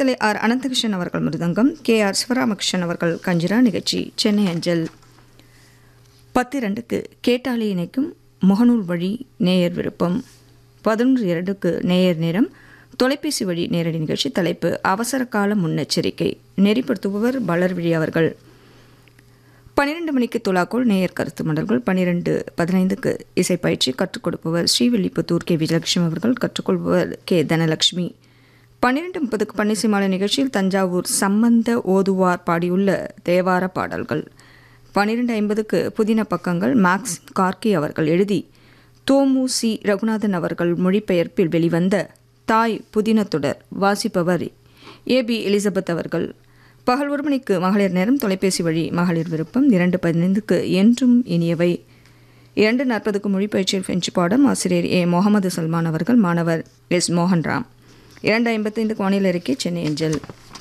Kulithalai R Ananthakrishnan அவர்கள் மிருதங்கம் K R Sivaramakrishnan அவர்கள் கஞ்சிரா நிகழ்ச்சி சென்னை அஞ்சல் பத்து இரண்டுக்கு கேட்டாலே இணைக்கும் முகநூல் வழி நேயர் விருப்பம் பதினொன்று இரண்டுக்கு நேயர் நேரம் தொலைபேசி வழி நேரடி நிகழ்ச்சி தலைப்பு அவசர கால முன்னெச்சரிக்கை நெறிப்படுத்துபவர் வளர்விழி அவர்கள் பன்னிரெண்டு மணிக்கு துலாக்கோள் நேயர் கருத்து மடல்கள் பன்னிரெண்டு பதினைந்துக்கு இசைப்பயிற்சி கற்றுக் கொடுப்பவர் ஸ்ரீவில்லிபுத்தூர் கே விஜயலட்சுமி அவர்கள் கற்றுக்கொள்பவர் கே தனலட்சுமி பன்னிரெண்டு முப்பதுக்கு பன்னிசைமாலை நிகழ்ச்சியில் தஞ்சாவூர் சம்பந்த ஓதுவார் பாடியுள்ள தேவார பாடல்கள் பன்னிரெண்டு ஐம்பதுக்கு புதின பக்கங்கள் மேக்ஸ் கார்கி அவர்கள் எழுதி தோமு சி ரகுநாதன் அவர்கள் மொழிபெயர்ப்பில் வெளிவந்த தாய் புதினத்தொடர் வாசிப்பவர் ஏபி எலிசபெத் அவர்கள் பகல் ஒரு மணிக்கு மகளிர் நேரம் தொலைபேசி வழி மகளிர் விருப்பம் இரண்டு பதினைந்துக்கு என்றும் இனியவை இரண்டு நாற்பதுக்கு மொழிப்பயிற்சியில் பிரெஞ்சு பாடம் ஆசிரியர் ஏ முகமது சல்மான் அவர்கள் மாணவர் எஸ் மோகன்ராம் இரண்டு ஐம்பத்தைந்துக்கு வானிலை அறிக்கை சென்னை அஞ்சல்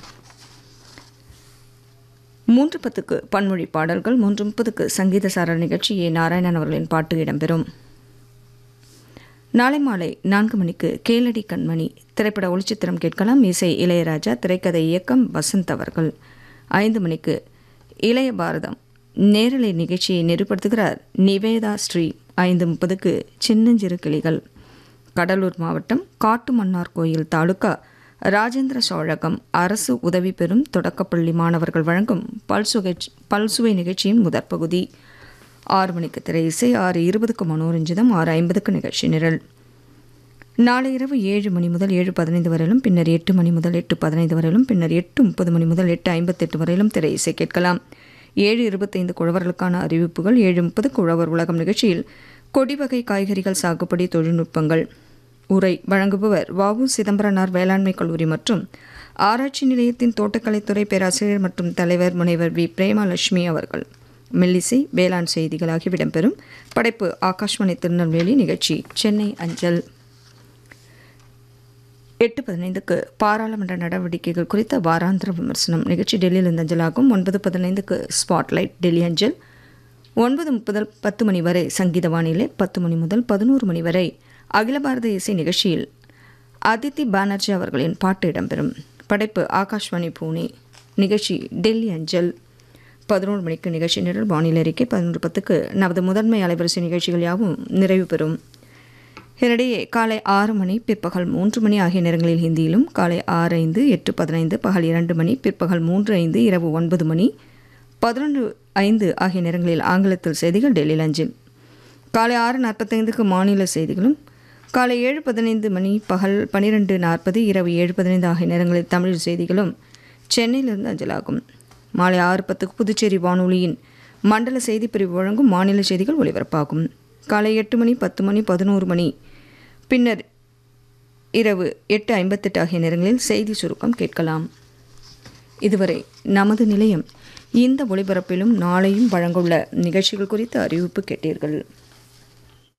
மூன்று பத்துக்கு பன்மொழி பாடல்கள் மூன்று முப்பதுக்கு சங்கீத சாரல் நிகழ்ச்சி ஏ நாராயணன் அவர்களின் பாட்டு இடம்பெறும் நாளை மாலை நான்கு மணிக்கு கேளடி கண்மணி திரைப்பட ஒளிச்சித்திரம் கேட்கலாம் இசை இளையராஜா திரைக்கதை இயக்கம் வசந்த் அவர்கள் ஐந்து மணிக்கு இளைய பாரதம் நேரலை நிகழ்ச்சியை நெறிப்படுத்துகிறார் நிவேதா ஸ்ரீ ஐந்து முப்பதுக்கு சின்னஞ்சிறு கிளிகள் கடலூர் மாவட்டம் காட்டுமன்னார் கோயில் தாலுகா ராஜேந்திர சோழகம் அரசு உதவி பெறும் தொடக்கப்பள்ளி மாணவர்கள் வழங்கும் பல்சுகை பல்சுவை நிகழ்ச்சியின் முதற் பகுதி ஆறு மணிக்கு திரை இசை ஆறு இருபதுக்கு மனோரஞ்சிதம் ஆறு ஐம்பதுக்கு நிகழ்ச்சி நிரல் நாளை இரவு ஏழு மணி முதல் ஏழு பதினைந்து வரையிலும் பின்னர் எட்டு மணி முதல் எட்டு பதினைந்து வரையிலும் பின்னர் எட்டு முப்பது மணி முதல் எட்டு ஐம்பத்தெட்டு வரையிலும் திரை இசை கேட்கலாம் ஏழு இருபத்தைந்து குழவர்களுக்கான அறிவிப்புகள் ஏழு முப்பது குழவர் உலகம் நிகழ்ச்சியில் கொடிவகை காய்கறிகள் சாகுபடி தொழில்நுட்பங்கள் உரை வழங்குபவர் வாவு சிதம்பரனார் வேளாண்மை கல்லூரி மற்றும் ஆராய்ச்சி நிலையத்தின் தோட்டக்கலைத்துறை பேராசிரியர் மற்றும் தலைவர் முனைவர் வி பிரேமாலட்சுமி அவர்கள் மெல்லிசை வேளாண் செய்திகள் ஆகிய இடம்பெறும் படைப்பு ஆகாஷ்வாணி திருநெல்வேலி நிகழ்ச்சி சென்னை அஞ்சல் எட்டு பதினைந்துக்கு பாராளுமன்ற நடவடிக்கைகள் குறித்த வாராந்திர விமர்சனம் நிகழ்ச்சி டெல்லியில் அஞ்சலாகும் ஒன்பது பதினைந்துக்கு ஸ்பாட்லைட் டெல்லி அஞ்சல் ஒன்பது முப்பது பத்து மணி வரை சங்கீத வானிலை பத்து மணி முதல் பதினோரு மணி வரை அகில பாரத இசை நிகழ்ச்சியில் அதித்தி பானர்ஜி அவர்களின் பாட்டு இடம்பெறும் படைப்பு ஆகாஷ்வாணி பூனே நிகழ்ச்சி டெல்லி அஞ்சல் பதினோரு மணிக்கு நிகழ்ச்சி நிரல் வானிலை அறிக்கை பதினொன்று பத்துக்கு நமது முதன்மை அலைவரிசை நிகழ்ச்சிகள் யாவும் நிறைவு பெறும் இதனிடையே காலை ஆறு மணி பிற்பகல் மூன்று மணி ஆகிய நேரங்களில் ஹிந்தியிலும் காலை ஆறு ஐந்து எட்டு பதினைந்து பகல் இரண்டு மணி பிற்பகல் மூன்று ஐந்து இரவு ஒன்பது மணி பதினொன்று ஐந்து ஆகிய நேரங்களில் ஆங்கிலத்தில் செய்திகள் டெல்லி லஞ்சில் காலை ஆறு நாற்பத்தைந்துக்கு மாநில செய்திகளும் காலை ஏழு பதினைந்து மணி பகல் பன்னிரெண்டு நாற்பது இரவு ஏழு பதினைந்து ஆகிய நேரங்களில் தமிழ் செய்திகளும் சென்னையிலிருந்து அஞ்சலாகும் மாலை ஆறு பத்துக்கு புதுச்சேரி வானொலியின் மண்டல செய்திப்பிரிவு வழங்கும் மாநில செய்திகள் ஒலிபரப்பாகும் காலை எட்டு மணி பத்து மணி பதினோரு மணி பின்னர் இரவு எட்டு ஐம்பத்தெட்டு ஆகிய நேரங்களில் செய்தி சுருக்கம் கேட்கலாம் இதுவரை நமது நிலையம் இந்த ஒளிபரப்பிலும் நாளையும் வழங்கவுள்ள நிகழ்ச்சிகள் குறித்த அறிவிப்பு கேட்டீர்கள்